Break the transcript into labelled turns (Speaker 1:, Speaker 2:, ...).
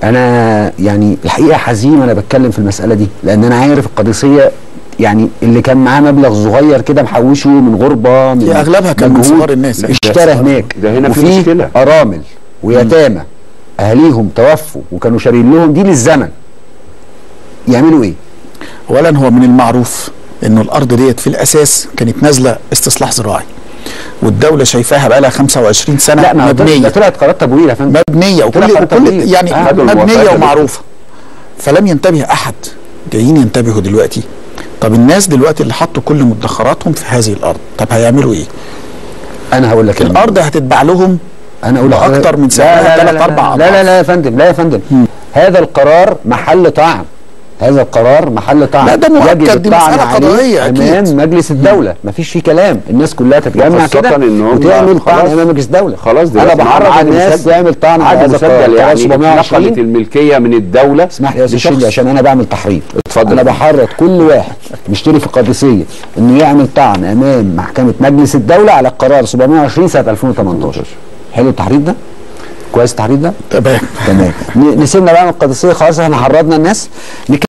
Speaker 1: انا يعني الحقيقه حزين وانا بتكلم في المساله دي لان انا عارف القادسيه يعني اللي كان معاه مبلغ صغير كده محوشه من غربه من
Speaker 2: هي أغلبها كان من
Speaker 1: مجهود،
Speaker 2: صغار الناس.
Speaker 1: اشترى هناك
Speaker 3: ده هنا في
Speaker 1: وفي
Speaker 3: مشكلة.
Speaker 1: ارامل ويتامى اهاليهم توفوا وكانوا شارين لهم دي للزمن يعملوا ايه؟
Speaker 2: اولا هو من المعروف انه الارض ديت في الاساس كانت نازله استصلاح زراعي والدوله شايفاها بقى لها 25 سنه
Speaker 1: لا ما هو ده
Speaker 2: مبنيه
Speaker 1: طلعت قرارات تبوير يا فندم
Speaker 2: مبنيه وكل
Speaker 1: طلع قرار
Speaker 2: وكل
Speaker 1: تبوير.
Speaker 2: يعني
Speaker 1: آه،
Speaker 3: خدوا
Speaker 2: مبنيه
Speaker 3: الموافقة
Speaker 2: ومعروفه فلم ينتبه احد جايين ينتبهوا دلوقتي طب الناس دلوقتي اللي حطوا كل مدخراتهم في هذه الارض طب هيعملوا ايه؟
Speaker 1: انا هقول لك
Speaker 2: الارض هتتباع لهم
Speaker 1: انا اقول
Speaker 2: بأكتر
Speaker 1: لحضرتك-
Speaker 2: من
Speaker 1: لا
Speaker 2: سعرها
Speaker 1: لا لا
Speaker 2: تلات
Speaker 1: لا
Speaker 2: أربع
Speaker 1: لا لا
Speaker 2: أضعاف.
Speaker 1: لا يا فندم لا يا فندم هذا القرار محل طعن هذا القرار محل طعن
Speaker 2: لا، ده مؤكد،
Speaker 1: يجب
Speaker 2: دي
Speaker 1: الطعن
Speaker 2: مسألة
Speaker 1: عليه
Speaker 2: قضائية أكيد.
Speaker 1: امام مجلس الدوله مفيش فيه كلام الناس كلها تتجمع
Speaker 3: وخاصة
Speaker 1: كده
Speaker 3: إن هم
Speaker 1: وتعمل طعن
Speaker 3: خلاص-
Speaker 1: امام مجلس الدوله
Speaker 3: خلاص
Speaker 1: انا
Speaker 3: دلوقتي معاهم
Speaker 1: بحرض
Speaker 3: عقد
Speaker 1: الناس
Speaker 3: مسجل.
Speaker 1: تعمل طعن على
Speaker 3: عقد
Speaker 1: هذا القرار
Speaker 3: مسجل يعني
Speaker 1: 720
Speaker 3: نقلت الملكيه من الدوله
Speaker 1: اسمح لي يا استاذ
Speaker 3: لشخص.
Speaker 1: شيلي عشان انا بعمل تحريض
Speaker 3: اتفضل.
Speaker 1: انا بحرض كل واحد مشتري في القادسيه انه يعمل طعن امام محكمه مجلس الدوله على القرار 720 سنه 2018 حلو التحريض ده كويس التحريض ده
Speaker 2: تمام
Speaker 1: تمام ن- نسيبنا بقى من القادسيه خلاص احنا حرضنا الناس